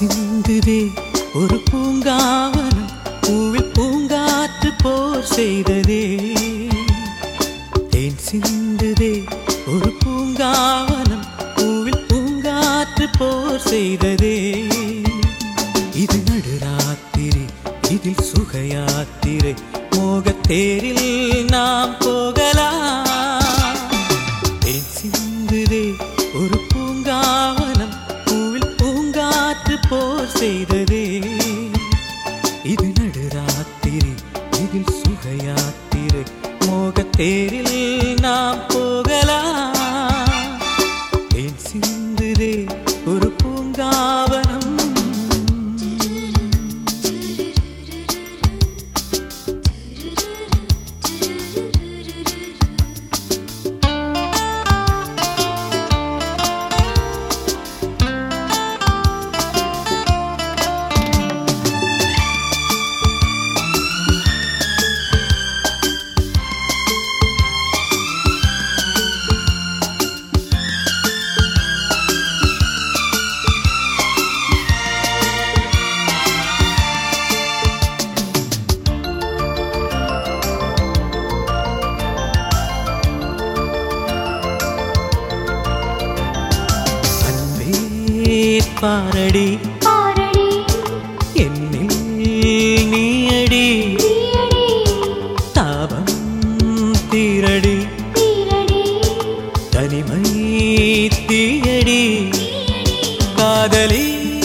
சிந்துதே ஒரு பூங்காவனம் பூவில் பூங்காற்று போர் செய்ததே தேன் சிந்துதே ஒரு பூங்காவனம் பூவில் பூங்காற்று போர் செய்ததே இது நடுராத்திரி இதில் சுகயாத்திரை மோகத்தேரில் நாம் போகலாம் தேன் சிந்துதே ஒரு பூங்காவனம் பூவில் பூங்காற்று போர் செய்ததே இது நடுராத்திரி இதில் சுகயாத்திரை மோகத்தேரில் நாம் போகலாம் தேன் சிந்துதே ஒரு பூங்காவனம் அன்பே பாரடி பாரடி என்னில் நீயடி தீயடி தாபம் தீரடி தீரடி தனிமை தீயடி காதலி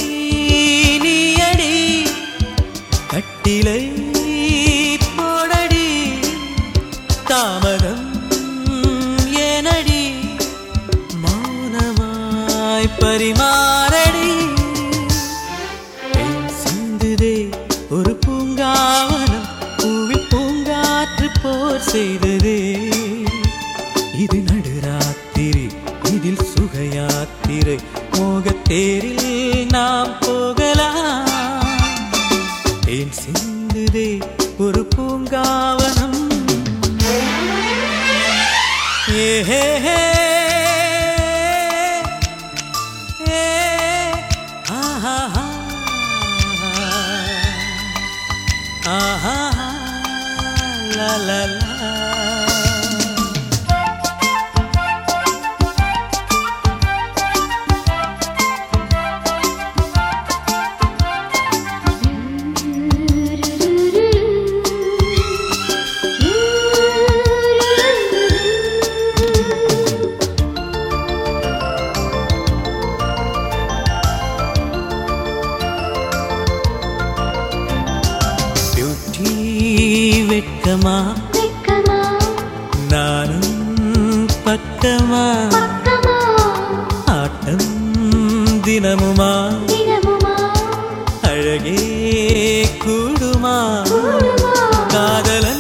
நீயடி கட்டிலை போடடி தாமதம் ஏனடி மௌனமாய் பரிமாறடி தேன் சிந்துதே ஒரு பூங்காவனம் பூவில் பூங்காற்று போர் செய்ததே இது நடுராத்திரி இதில் சுகயாத்திரை மோகத்தேரில் நாம் போகலாம் தேன் சிந்துதே ஒரு பூங்காவனம் ஏஹே ஏ ஆஹா ஆஹா லா லா லா பியூட்டி வெட்கமா வெக்கமா நானும் பக்கமா பக்கமா ஆட்டம் தினமுமா தினமுமா அழகே கூடுமா கூடுமா காதலன்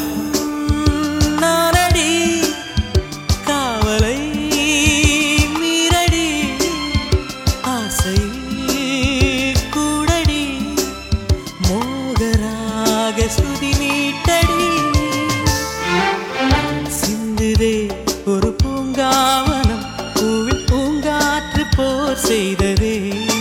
நானடி காவலை மீறடி ஆசை கூடடி மோகராக சுதி நீட்டடி சிந்துதே ஒரு பூங்காவனம் பூவில் பூங்காற்று போர் செய்ததே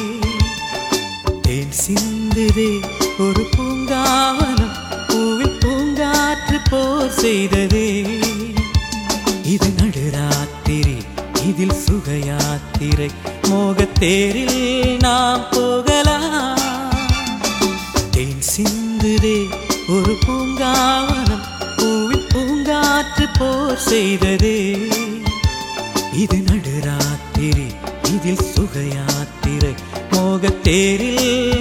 தேன் சிந்துதே ஒரு பூங்காவனம் பூவில் பூங்காற்று போர் செய்ததே இது நடுராத்திரி இதில் சுகயாத்திரை மோகத்தேரில் நாம் போகலாம் தேன் சிந்துதே ஒரு பூங்காவனம் பூவில் பூங்காற்று போர் செய்ததே இது நடுராத்திரி இதில் சுகயாத்திரை மோகத்தேரில்